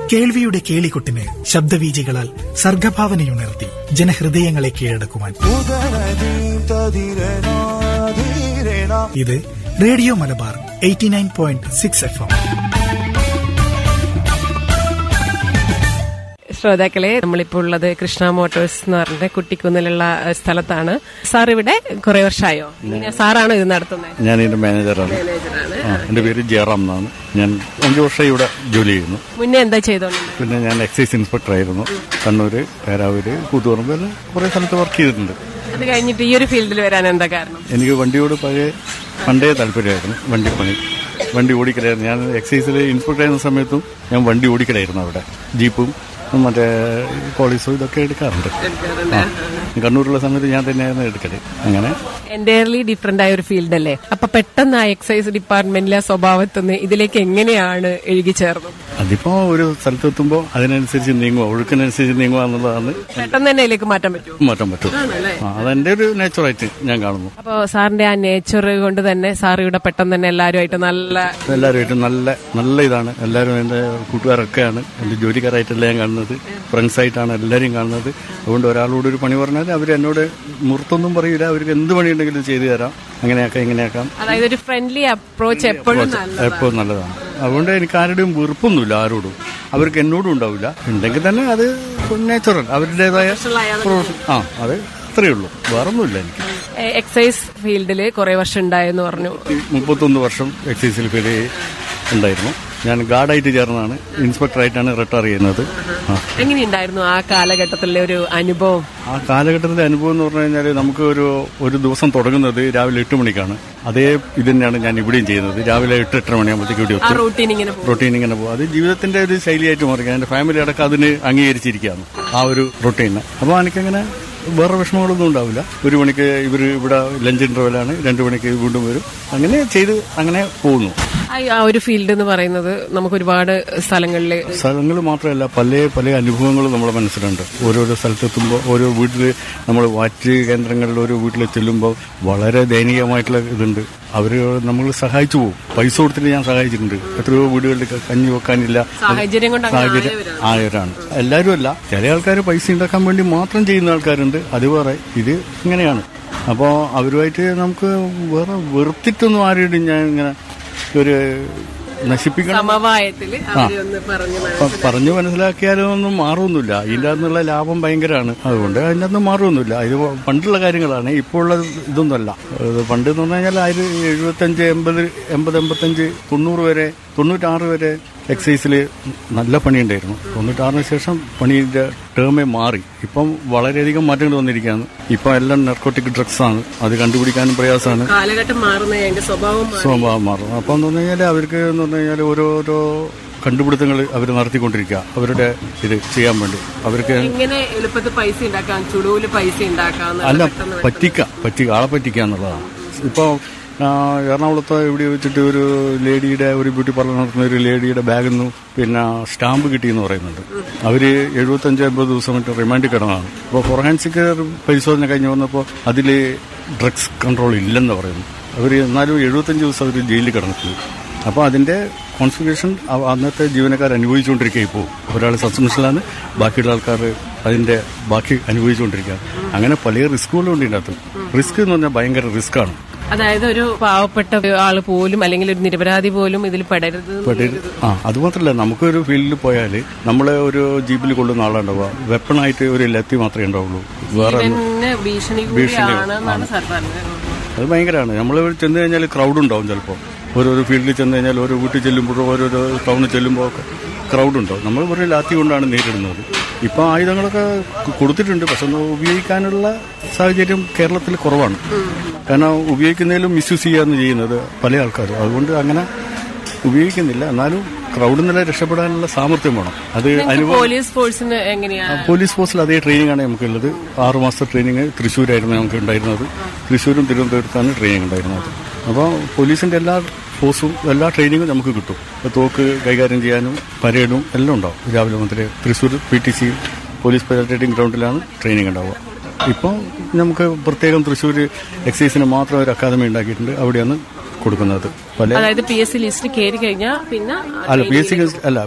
കേൾവിയുടെ കേളികൊട്ടിന് ശബ്ദവീചികളാൽ സർഗഭാവനയുണർത്തി ജനഹൃദയങ്ങളെ കീഴടക്കുവാൻ ഇത് radio Malabar eighty nine point six F M ശ്രോതാക്കളെ നമ്മളിപ്പോൾ ഉള്ളത് കൃഷ്ണ മോട്ടോഴ്സ് എന്ന് പറഞ്ഞ കുട്ടിക്കുന്നിലുള്ള ഏഹ്, സ്ഥലത്താണ് സാർ ഇവിടെ കുറെ വർഷമായോ ഇങ്ങനെ സാറാണ് ഇത് നടത്തുന്നത് ഞാൻ ഇതിന്റെ മാനേജറാണ് ആ, എന്റെ പേര് ജയറാം എന്നാണ് ഞാൻ അഞ്ചു വർഷം ഇവിടെ ജോലി ചെയ്യുന്നു മുന്നേ എന്താ ചെയ്തോണ്ടിരുന്നത് പിന്നെ ഞാൻ എക്സൈസ് ഇൻസ്പെക്ടർ ആയിരുന്നു കണ്ണൂര് പേരാവൂര് കൂത്തുപറമ്പ് എല്ലാം കുറെ സ്ഥലത്ത് വർക്ക് ചെയ്തിട്ടുണ്ട് അത് കഴിഞ്ഞിട്ട് ഈ ഒരു ഫീൽഡിൽ വരാൻ എന്താ കാരണം എനിക്ക് വണ്ടിയോട് പഴയ പണ്ടേ താല്പര്യമായിരുന്നു വണ്ടിപ്പണി വണ്ടി ഓടിക്കലായിരുന്നു ഞാൻ എക്സൈസിൽ ഇൻസ്പെക്ടർ ആയിരുന്ന സമയത്തും ഞാൻ വണ്ടി ഓടിക്കലായിരുന്നു അവിടെ ജീപ്പും മറ്റേ പോളീസും ഇതൊക്കെ എടുക്കാറുണ്ട് ആ കണ്ണൂരുള്ള സമയത്ത് ഞാൻ തന്നെയായിരുന്നു എടുക്കല് അങ്ങനെ എൻറ്റയർലി ഡിഫറെന്റ് ആയ ഒരു ഫീൽഡ് അല്ലേ അപ്പൊ പെട്ടെന്ന് ആ എക്സൈസ് ഡിപ്പാർട്ട്മെന്റിലെ സ്വഭാവത്തിൽ നിന്ന് ഇതിലേക്ക് എങ്ങനെയാണ് എഴുകി ചേർന്നത് അതിപ്പോ ഒരു സ്ഥലത്തെത്തുമ്പോൾ അതിനനുസരിച്ച് നീങ്ങുക ഒഴുക്കിനനുസരിച്ച് നീങ്ങുക എന്നുള്ളതാണ് പെട്ടെന്ന് തന്നെ അതിലേക്ക് മാറ്റാൻ പറ്റും മാറ്റാൻ പറ്റും ആ, അതെന്റെ ഒരു നേച്ചറായിട്ട് ഞാൻ കാണുന്നു അപ്പൊ സാറിന്റെ ആ നേച്ചർ കൊണ്ട് തന്നെ സാർ ഇവിടെ പെട്ടെന്ന് തന്നെ എല്ലാവരുമായിട്ട് നല്ല എല്ലാവരുമായിട്ട് നല്ല നല്ല ഇതാണ് എല്ലാവരും എൻ്റെ കൂട്ടുകാരൊക്കെയാണ് എൻ്റെ ജോലിക്കാരായിട്ടല്ല ഞാൻ കാണുന്നത് ഫ്രണ്ട്സ് ആയിട്ടാണ് എല്ലാവരെയും കാണുന്നത് അതുകൊണ്ട് ഒരാളോട് ഒരു പണി പറഞ്ഞാൽ അവർ എന്നോട് മുഹൂർത്തൊന്നും പറയില്ല അവർക്ക് എന്ത് പണിയുണ്ടെങ്കിലും ചെയ്തു തരാം അങ്ങനെയാക്കാം ഇങ്ങനെയാക്കാം അതായത് ഒരു ഫ്രണ്ട്ലി അപ്രോച്ച് എപ്പോഴും നല്ല എപ്പോഴും നല്ലതാണ് അതുകൊണ്ട് എനിക്ക് ആരുടെയും വെറുപ്പൊന്നുമില്ല ആരോടും അവർക്ക് എന്നോടും ഉണ്ടാവില്ല ഉണ്ടെങ്കിൽ തന്നെ അത് നേച്ചുറൽ അവരുടേതായ പ്രൊഫഷൻ- ആ അത് അത്രയേ ഉള്ളൂ വേറൊന്നുമില്ല എനിക്ക് എക്സൈസ് ഫീൽഡില് കുറെ വർഷം ഉണ്ടായെന്ന് പറഞ്ഞു ഈ മുപ്പത്തൊന്ന് വർഷം എക്സൈസിൽ പേര് ഉണ്ടായിരുന്നു ഞാൻ ഗാർഡായിട്ട് ചേർന്നാണ് ഇൻസ്പെക്ടറായിട്ടാണ് റിട്ടയർ ചെയ്യുന്നത് ആ എങ്ങനെയുണ്ടായിരുന്നു ആ കാലഘട്ടത്തിലെ ഒരു അനുഭവം ആ കാലഘട്ടത്തിലെ അനുഭവം എന്ന് പറഞ്ഞു കഴിഞ്ഞാൽ നമുക്ക് ഒരു ഒരു ദിവസം തുടങ്ങുന്നത് രാവിലെ എട്ട് മണിക്കാണ് അതേ ഇത് തന്നെയാണ് ഞാൻ ഇവിടെയും ചെയ്യുന്നത് രാവിലെ എട്ട് എട്ടര മണിയാകുമ്പോഴത്തേക്ക് ഇവിടെ ആ എത്തും റൂട്ടീൻ ഇങ്ങനെ പോകും റൊട്ടീൻ ഇങ്ങനെ പോകും അത് ജീവിതത്തിന്റെ ഒരു ശൈലിയായിട്ട് മാറി എന്റെ ഫാമിലി അടക്കം അതിന് അംഗീകരിച്ചിരിക്കുകയാണ് ആ ഒരു റൊട്ടീന് അപ്പോൾ എനിക്കങ്ങനെ വേറെ വിഷമങ്ങളൊന്നും ഉണ്ടാവില്ല ഒരു മണിക്ക് ഇവർ ഇവിടെ ലഞ്ച് ഇന്റർവെലാണ് രണ്ടു മണിക്ക് വീണ്ടും വരും അങ്ങനെ ചെയ്ത് അങ്ങനെ പോകുന്നു ആ- ആ ഒരു ഫീൽഡ് എന്ന് പറയുന്നത് നമുക്ക് ഒരുപാട് സ്ഥലങ്ങളിൽ സ്ഥലങ്ങൾ മാത്രമല്ല പല പല അനുഭവങ്ങളും നമ്മുടെ മനസ്സിലുണ്ട് ഓരോരോ സ്ഥലത്തെത്തുമ്പോൾ ഓരോ വീട്ടിൽ നമ്മൾ വാറ്റ് കേന്ദ്രങ്ങളിൽ ഓരോ വീട്ടിൽ ചെല്ലുമ്പോൾ വളരെ ദയനീയമായിട്ടുള്ള ഇതുണ്ട് അവർ നമ്മൾ സഹായിച്ചു പോകും പൈസ കൊടുത്തിട്ട് ഞാൻ സഹായിച്ചിട്ടുണ്ട് എത്രയോ വീടുകളിൽ ക- കഞ്ഞി വെക്കാനില്ല സാഹചര്യം കൊണ്ട് അങ്ങനെ സാഹചര്യം ആയവരാണ് എല്ലാവരും അല്ല ചില ആൾക്കാർ പൈസ ഉണ്ടാക്കാൻ വേണ്ടി മാത്രം ചെയ്യുന്ന ആൾക്കാരുണ്ട് അത് വേറെ ഇത് ഇങ്ങനെയാണ് അപ്പോൾ അവരുമായിട്ട് നമുക്ക് വേറെ വെറുത്തിട്ടൊന്നും ആരോടും ഞാൻ ഇങ്ങനെ ഒരു നശിപ്പിക്കണം സമവായത്തില് അവര് ഒന്ന് പറഞ്ഞു പ- പറഞ്ഞു മനസ്സിലാക്കിയാലും ഒന്നും മാറുമൊന്നുമില്ല ഇതിൻ്റെ അകത്തുനിന്നുള്ള ലാഭം ഭയങ്കരമാണ് അതുകൊണ്ട് അതിൻ്റെ അകത്ത് മാറുമൊന്നുമില്ല ഇത് പണ്ടുള്ള കാര്യങ്ങളാണ് ഇപ്പോൾ ഉള്ള ഇതൊന്നുമല്ല ഇത് പണ്ട് എന്ന് പറഞ്ഞു കഴിഞ്ഞാൽ ആയിരം എഴുപത്തഞ്ച് എൺപത് എൺപത് എൺപത്തഞ്ച് തൊണ്ണൂറ് വരെ തൊണ്ണൂറ്റാറ് വരെ എക്സൈസിൽ നല്ല പണിയുണ്ടായിരുന്നു തൊണ്ണൂറ്റാറിന് ശേഷം പണിയുടെ ടേമേ മാറി ഇപ്പം വളരെയധികം മാറ്റങ്ങൾ വന്നിരിക്കുകയാണ് ഇപ്പം എല്ലാം നെർക്കോട്ടിക് ഡ്രഗ്സ് ആണ് അത് കണ്ടുപിടിക്കാനും പ്രയാസമാണ് കാലഘട്ടം മാറുന്ന അതിന്റെ സ്വഭാവം മാറി. സ്വഭാവം മാറും അപ്പം എന്ന് പറഞ്ഞു കഴിഞ്ഞാൽ അവർക്ക് എന്ന് പറഞ്ഞു കഴിഞ്ഞാൽ ഓരോരോ കണ്ടുപിടുത്തങ്ങൾ അവർ നടത്തിക്കൊണ്ടിരിക്കുക അവരുടെ ഇത് ചെയ്യാൻ വേണ്ടി അവർക്ക് എങ്ങനെ എളുപ്പത്തിൽ പൈസ ഉണ്ടാക്കാം ചുടുവില് പൈസ ഉണ്ടാക്കാം എന്നുള്ള അല്ല പെട്ടെന്ന് പറ്റിക്ക പറ്റിക്ക ആളെ പറ്റിക്കുക എന്നുള്ളതാണ് ഇപ്പോൾ എറണാകുളത്ത് ഇവിടെ വെച്ചിട്ട് ഒരു ലേഡിയുടെ ഒരു ബ്യൂട്ടി പാർലർ നടത്തുന്ന ഒരു ലേഡിയുടെ ബാഗിൽ നിന്ന് പിന്നെ സ്റ്റാമ്പ് കിട്ടിയെന്ന് പറയുന്നുണ്ട് അവര് എഴുപത്തഞ്ച് അമ്പത് ദിവസം മറ്റേ റിമാൻഡ് കിടന്നതാണ് അപ്പോൾ ഫോറൻസിക് പരിശോധന കഴിഞ്ഞ് വന്നപ്പോൾ അതിൽ ഡ്രഗ്സ് കൺട്രോൾ ഇല്ലെന്ന് പറയുന്നു അവർ എന്നാലും എഴുപത്തഞ്ച് ദിവസം അവർ ജയിലിൽ കിടന്നിട്ടുണ്ട് അപ്പോൾ അതിന്റെ കോൺഫിഗറേഷൻ അന്നത്തെ ജീവനക്കാർ അനുഭവിച്ചുകൊണ്ടിരിക്കുക ഇപ്പോൾ ഒരാൾ സസ്പെൻഷനിലാണ് ബാക്കിയുള്ള ആൾക്കാർ അതിന്റെ ബാക്കി അനുഭവിച്ചുകൊണ്ടിരിക്കുക അങ്ങനെ പല റിസ്കുകളും ഉണ്ട് ഇതിനകത്ത് റിസ്ക് എന്ന് പറഞ്ഞാൽ ഭയങ്കര റിസ്ക്കാണ് അതായത് ഒരു പാവപ്പെട്ട ആള് പോലും അല്ലെങ്കിൽ ഒരു നിരപരാധി പോലും ഇതിൽ പെടരുത് എന്ന് ആ അതുമാത്രമല്ല നമുക്കൊരു ഫീൽഡിൽ പോയാൽ നമ്മളെ ഒരു ജീപ്പിൽ കൊള്ളുന്ന ആളുണ്ടാവുക വെപ്പണായിട്ട് ഒരു ലത്തി മാത്രമേ ഉണ്ടാവുള്ളൂ വേറെ ഒന്നും- ജീവന് ഭീഷണി കൂടിയാണ് എന്നാണ് സാർ പറഞ്ഞത് അത് ഭയങ്കരമാണ് നമ്മൾ ചെന്ന് കഴിഞ്ഞാൽ ക്രൗഡ് ഉണ്ടാവും ചിലപ്പോൾ ഓരോരോ ഫീൽഡിൽ ചെന്ന് കഴിഞ്ഞാൽ ഓരോ വീട്ടിൽ ചെല്ലുമ്പോഴോ ഓരോരോ ടൗണിൽ ചെല്ലുമ്പോൾ ക്രൗഡ് ഉണ്ടാവും നമ്മൾ വെറും ലാത്തി കൊണ്ടാണ് നേരിടുന്നത് ഇപ്പോൾ ആയുധങ്ങളൊക്കെ കൊ- കൊടുത്തിട്ടുണ്ട് പക്ഷെ ഒന്ന് ഉപയോഗിക്കാനുള്ള സാഹചര്യം കേരളത്തിൽ കുറവാണ് കാരണം ഉപയോഗിക്കുന്നതിലും മിസ്യൂസ് ചെയ്യാന്ന് ചെയ്യുന്നത് പല ആൾക്കാരും അതുകൊണ്ട് അങ്ങനെ ഉപയോഗിക്കുന്നില്ല എന്നാലും ക്രൗഡിൽ നിന്നല്ല രക്ഷപ്പെടാനുള്ള സാമർഥ്യം വേണം അത് അനുഭവം പോലീസ് ഫോഴ്സിന് എങ്ങനെയാ പോലീസ് ഫോഴ്സിൽ അതേ ട്രെയിനിങ് ആണ് നമുക്കുള്ളത് ആറു മാസത്തെ ട്രെയിനിങ് തൃശ്ശൂരായിരുന്നു നമുക്ക് ഉണ്ടായിരുന്നത് തൃശ്ശൂരും തിരുവനന്തപുരത്താണ് ട്രെയിനിങ് ഉണ്ടായിരുന്നത് അപ്പോൾ പോലീസിന്റെ എല്ലാ ഫോഴ്സും എല്ലാ ട്രെയിനിങ്ങും നമുക്ക് കിട്ടും ഇപ്പോൾ തോക്ക് കൈകാര്യം ചെയ്യാനും പരേഡും എല്ലാം ഉണ്ടാവും രാവിലെ മുതൽ Thrissur P T C police parading ഗ്രൗണ്ടിലാണ് ട്രെയിനിങ് ഉണ്ടാവുക ഇപ്പോൾ നമുക്ക് പ്രത്യേകം തൃശ്ശൂർ എക്സൈസിന് മാത്രം ഒരു അക്കാദമി ഉണ്ടാക്കിയിട്ടുണ്ട് അവിടെയാണ് കൊടുക്കുന്നത് പല അതായത് പി എസ് സി ലിസ്റ്റ് കയറി കഴിഞ്ഞാൽ പിന്നെ അല്ല പി എസ് സി അല്ല